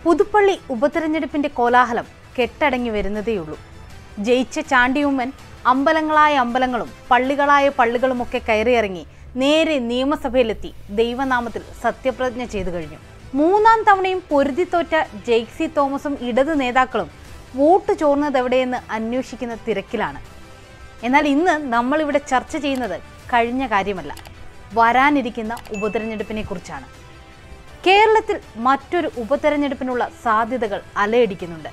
പുതുപ്പള്ളി ഉപതെരഞ്ഞെടുപ്പിന്റെ കോലാഹലം കെട്ടടങ്ങി വരുന്നതേയുള്ളൂ ജയിച്ച ചാണ്ടിയുമ്മൻ അമ്പലങ്ങളായ അമ്പലങ്ങളും പള്ളികളായ പള്ളികളുമൊക്കെ കയറിയിറങ്ങി നേരെ നിയമസഭയിലെത്തി ദൈവനാമത്തിൽ സത്യപ്രതിജ്ഞ ചെയ്തു കഴിഞ്ഞു മൂന്നാം തവണയും പൊരുതിത്തോറ്റ ജെയ്സി തോമസും ഇടതു നേതാക്കളും വോട്ട് ചോർന്നതെവിടെയെന്ന് അന്വേഷിക്കുന്ന തിരക്കിലാണ് എന്നാൽ ഇന്ന് നമ്മളിവിടെ ചർച്ച ചെയ്യുന്നത് കഴിഞ്ഞ കാര്യമല്ല വരാനിരിക്കുന്ന ഉപതെരഞ്ഞെടുപ്പിനെ കുറിച്ചാണ് കേരളത്തിൽ മറ്റൊരു ഉപതെരഞ്ഞെടുപ്പിനുള്ള സാധ്യതകൾ അലയടിക്കുന്നുണ്ട്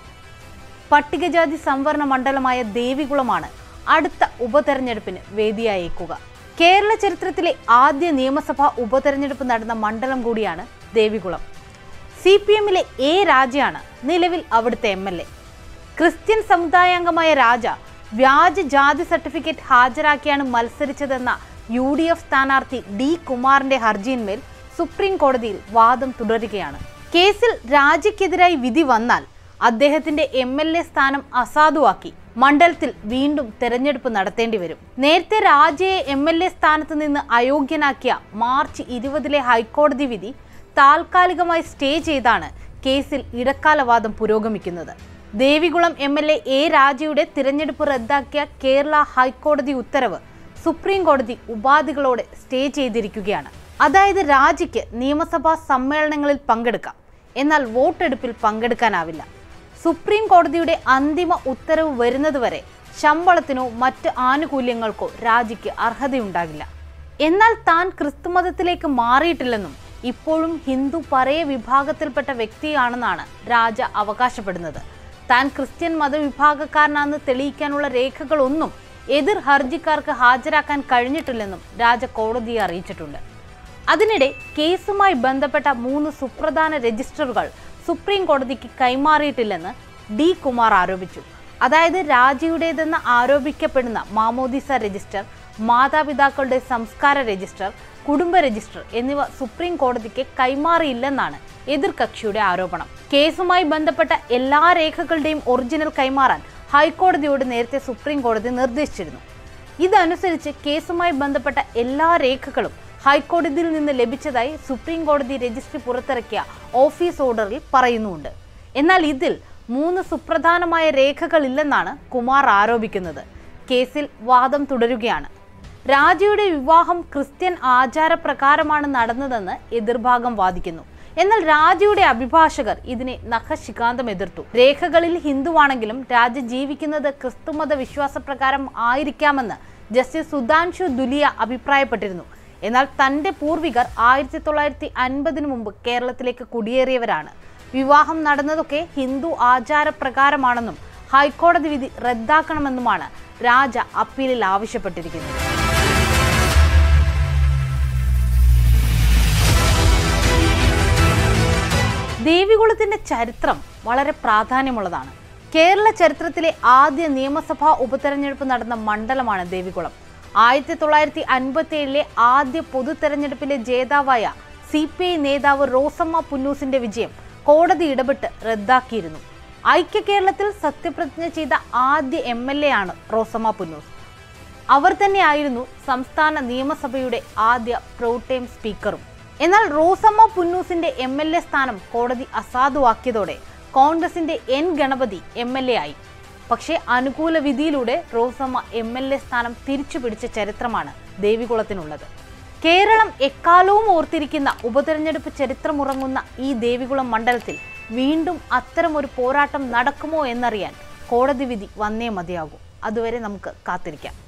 പട്ടികജാതി സംവരണ മണ്ഡലമായ ദേവികുളമാണ് അടുത്ത ഉപതെരഞ്ഞെടുപ്പിന് വേദിയായേക്കുക കേരള ചരിത്രത്തിലെ ആദ്യ നിയമസഭാ ഉപതെരഞ്ഞെടുപ്പ് നടന്ന മണ്ഡലം കൂടിയാണ് ദേവികുളം സി പി എമ്മിലെ എ രാജയാണ് നിലവിൽ അവിടുത്തെ എം എൽ എ ക്രിസ്ത്യൻ സമുദായാംഗമായ രാജ വ്യാജ ജാതി സർട്ടിഫിക്കറ്റ് ഹാജരാക്കിയാണ് മത്സരിച്ചതെന്ന യു ഡി എഫ് സ്ഥാനാർത്ഥി ഡി കുമാറിന്റെ ഹർജിയിന്മേൽ സുപ്രീം കോടതിയിൽ വാദം തുടരുകയാണ് കേസിൽ രാജയ്ക്കെതിരായി വിധി വന്നാൽ അദ്ദേഹത്തിന്റെ എം എൽ എ സ്ഥാനം അസാധുവാക്കി മണ്ഡലത്തിൽ വീണ്ടും തെരഞ്ഞെടുപ്പ് നടത്തേണ്ടി വരും നേരത്തെ രാജയെ എം എൽ എ സ്ഥാനത്ത് നിന്ന് അയോഗ്യനാക്കിയ മാർച്ച് ഇരുപതിലെ ഹൈക്കോടതി വിധി താൽക്കാലികമായി സ്റ്റേ ചെയ്താണ് കേസിൽ ഇടക്കാലവാദം പുരോഗമിക്കുന്നത് Devikulam M L A A രാജയുടെ തിരഞ്ഞെടുപ്പ് റദ്ദാക്കിയ കേരള ഹൈക്കോടതി ഉത്തരവ് സുപ്രീം കോടതി ഉപാധികളോടെ സ്റ്റേ ചെയ്തിരിക്കുകയാണ് അതായത് രാജിക്ക് നിയമസഭാ സമ്മേളനങ്ങളിൽ പങ്കെടുക്കാം എന്നാൽ വോട്ടെടുപ്പിൽ പങ്കെടുക്കാനാവില്ല സുപ്രീം കോടതിയുടെ അന്തിമ ഉത്തരവ് വരുന്നതുവരെ ശമ്പളത്തിനോ മറ്റ് ആനുകൂല്യങ്ങൾക്കോ രാജിക്ക് അർഹതയുണ്ടാകില്ല എന്നാൽ താൻ ക്രിസ്തുമതത്തിലേക്ക് മാറിയിട്ടില്ലെന്നും ഇപ്പോഴും ഹിന്ദു പറയ വിഭാഗത്തിൽപ്പെട്ട വ്യക്തിയാണെന്നാണ് രാജ അവകാശപ്പെടുന്നത് താൻ ക്രിസ്ത്യൻ മതവിഭാഗക്കാരനാണെന്ന് തെളിയിക്കാനുള്ള രേഖകളൊന്നും എതിർ ഹർജിക്കാർക്ക് ഹാജരാക്കാൻ കഴിഞ്ഞിട്ടില്ലെന്നും രാജ കോടതിയെ അറിയിച്ചിട്ടുണ്ട് അതിനിടെ കേസുമായി ബന്ധപ്പെട്ട മൂന്ന് സുപ്രധാന രജിസ്റ്ററുകൾ സുപ്രീം കോടതിക്ക് കൈമാറിയിട്ടില്ലെന്ന് ഡി കുമാർ ആരോപിച്ചു അതായത് രാജയുടേതെന്ന് ആരോപിക്കപ്പെടുന്ന മാമോദിസ രജിസ്റ്റർ മാതാപിതാക്കളുടെ സംസ്കാര രജിസ്റ്റർ കുടുംബ രജിസ്റ്റർ എന്നിവ സുപ്രീം കോടതിക്ക് കൈമാറിയില്ലെന്നാണ് എതിർകക്ഷിയുടെ ആരോപണം കേസുമായി ബന്ധപ്പെട്ട എല്ലാ രേഖകളുടെയും ഒറിജിനൽ കൈമാറാൻ ഹൈക്കോടതിയോട് നേരത്തെ സുപ്രീം കോടതി നിർദ്ദേശിച്ചിരുന്നു ഇതനുസരിച്ച് കേസുമായി ബന്ധപ്പെട്ട എല്ലാ രേഖകളും ഹൈക്കോടതിയിൽ നിന്ന് ലഭിച്ചതായി സുപ്രീം കോടതി രജിസ്ട്രി പുറത്തിറക്കിയ ഓഫീസ് ഓർഡറിൽ പറയുന്നുമുണ്ട് എന്നാൽ ഇതിൽ മൂന്ന് സുപ്രധാനമായ രേഖകളില്ലെന്നാണ് കുമാർ ആരോപിക്കുന്നത് കേസിൽ വാദം തുടരുകയാണ് രാജയുടെ വിവാഹം ക്രിസ്ത്യൻ ആചാരപ്രകാരമാണ് നടന്നതെന്ന് എതിർഭാഗം വാദിക്കുന്നു എന്നാൽ രാജയുടെ അഭിഭാഷകർ ഇതിനെ നഖശികാന്തം എതിർത്തു രേഖകളിൽ ഹിന്ദുവാണെങ്കിലും രാജ ജീവിക്കുന്നത് ക്രിസ്തുമത വിശ്വാസപ്രകാരം ആയിരിക്കാമെന്ന് ജസ്റ്റിസ് സുധാൻഷു ദുലിയ അഭിപ്രായപ്പെട്ടിരുന്നു എന്നാൽ തന്റെ പൂർവികർ ആയിരത്തി തൊള്ളായിരത്തി അൻപതിനു മുമ്പ് കേരളത്തിലേക്ക് കുടിയേറിയവരാണ് വിവാഹം നടന്നതൊക്കെ ഹിന്ദു ആചാരപ്രകാരമാണെന്നും ഹൈക്കോടതി വിധി റദ്ദാക്കണമെന്നുമാണ് രാജ അപ്പീലിൽ ആവശ്യപ്പെട്ടിരിക്കുന്നത് ദേവികുളത്തിന്റെ ചരിത്രം വളരെ പ്രാധാന്യമുള്ളതാണ് കേരള ചരിത്രത്തിലെ ആദ്യ നിയമസഭാ ഉപതെരഞ്ഞെടുപ്പ് നടന്ന മണ്ഡലമാണ് ദേവികുളം ആയിരത്തി തൊള്ളായിരത്തി അൻപത്തി ഏഴിലെ ആദ്യ പൊതു തെരഞ്ഞെടുപ്പിലെ ജേതാവായ സി പി ഐ നേതാവ് റോസമ്മ പുന്നൂസിന്റെ വിജയം കോടതി ഇടപെട്ട് റദ്ദാക്കിയിരുന്നു ഐക്യ കേരളത്തിൽ സത്യപ്രതിജ്ഞ ചെയ്ത ആദ്യ എം എൽ എ ആണ് റോസമ്മ പുന്നൂസ് അവർ തന്നെയായിരുന്നു സംസ്ഥാന നിയമസഭയുടെ ആദ്യ പ്രോട്ടേം സ്പീക്കറും എന്നാൽ റോസമ്മ പുന്നൂസിന്റെ എം എൽ എ സ്ഥാനം കോടതി അസാധുവാക്കിയതോടെ കോൺഗ്രസിന്റെ N Ganapathi M L A ആയി പക്ഷേ അനുകൂല വിധിയിലൂടെ റോസമ്മ എം എൽ എ സ്ഥാനം തിരിച്ചു പിടിച്ച ചരിത്രമാണ് ദേവികുളത്തിനുള്ളത് കേരളം എക്കാലവും ഓർത്തിരിക്കുന്ന ഉപതെരഞ്ഞെടുപ്പ് ചരിത്രമുറങ്ങുന്ന ഈ ദേവികുളം മണ്ഡലത്തിൽ വീണ്ടും അത്തരമൊരു പോരാട്ടം നടക്കുമോ എന്നറിയാൻ കോടതി വിധി വന്നേ മതിയാകൂ അതുവരെ നമുക്ക് കാത്തിരിക്കാം